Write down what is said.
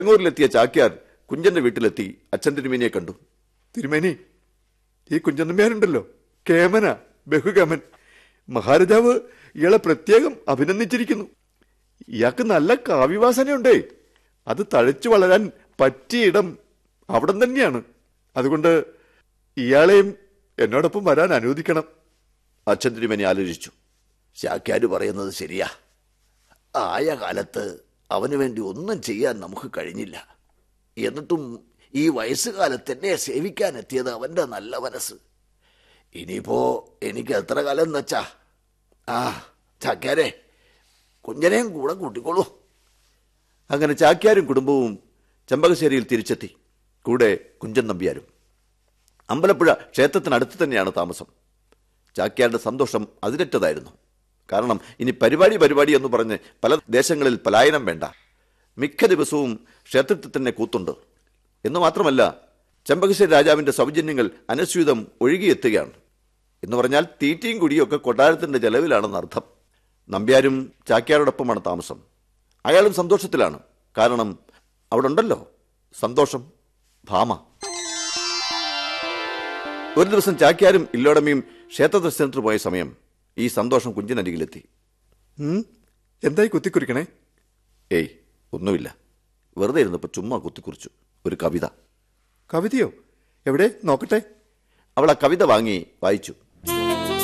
ബാംഗ്ലൂരിലെത്തിയ ചാക്യാർ കുഞ്ചന്റെ വീട്ടിലെത്തി അച്ഛൻ തിരുമേനിയെ കണ്ടു തിരുമേനി ഈ കുഞ്ചനമ്മയാരുണ്ടല്ലോ കേമന ബഹുകമൻ മഹാരാജാവ് ഇയാളെ പ്രത്യേകം അഭിനന്ദിച്ചിരിക്കുന്നു ഇയാൾക്ക് നല്ല കാവ്യവാസനയുണ്ടേ അത് തഴച്ചു വളരാൻ പറ്റിയ ഇടം അവിടം തന്നെയാണ് അതുകൊണ്ട് ഇയാളെയും എന്നോടൊപ്പം വരാൻ അനുവദിക്കണം അച്ഛൻ തിരുമേനി ആലോചിച്ചു ശാക്യാര് പറയുന്നത് ശരിയാ ആയ കാലത്ത് അവന് വേണ്ടി ഒന്നും ചെയ്യാൻ നമുക്ക് കഴിഞ്ഞില്ല എന്നിട്ടും ഈ വയസ്സുകാലത്ത് എന്നെ സേവിക്കാൻ എത്തിയത് അവന്റെ നല്ല മനസ്സ് ഇനിയിപ്പോ എനിക്ക് എത്ര കാലം എന്ന് വെച്ചാ ആ ചാക്യാരെ കുഞ്ഞനെയും കൂടെ കൂട്ടിക്കോളൂ അങ്ങനെ ചാക്യാരും കുടുംബവും ചെമ്പകശ്ശേരിയിൽ തിരിച്ചെത്തി കൂടെ കുഞ്ചൻ നമ്പ്യാരും അമ്പലപ്പുഴ ക്ഷേത്രത്തിനടുത്ത് തന്നെയാണ് താമസം ചാക്യാരുടെ സന്തോഷം അതിരറ്റതായിരുന്നു കാരണം ഇനി പരിപാടി പരിപാടി എന്ന് പറഞ്ഞ് പല ദേശങ്ങളിൽ പലായനം വേണ്ട മിക്ക ദിവസവും ക്ഷേത്രത്തിൽ തന്നെ കൂത്തുണ്ട് എന്ന് മാത്രമല്ല ചെമ്പകശ്ശേരി രാജാവിന്റെ സൗജന്യങ്ങൾ അനുസ്യൂതം ഒഴുകിയെത്തുകയാണ് എന്ന് പറഞ്ഞാൽ തീറ്റയും കുടിയും ഒക്കെ കൊട്ടാരത്തിന്റെ ചെലവിലാണെന്ന് അർത്ഥം നമ്പ്യാരും ചാക്യാരോടൊപ്പമാണ് താമസം അയാളും സന്തോഷത്തിലാണ് കാരണം അവിടെ ഉണ്ടല്ലോ സന്തോഷം ഭാമ ഒരു ദിവസം ചാക്യാരും ഇല്ലോടമയും ക്ഷേത്ര ദർശനത്തിന് പോയ സമയം ഈ സന്തോഷം കുഞ്ചിനരികിലെത്തി എന്തായി കുത്തിക്കുറിക്കണേ ഏയ് ഒന്നുമില്ല വെറുതെ ഇരുന്നപ്പോൾ ചുമ്മാ കുത്തിക്കുറിച്ചു ഒരു കവിത കവിതയോ എവിടെ നോക്കട്ടെ അവൾ ആ കവിത വാങ്ങി വായിച്ചു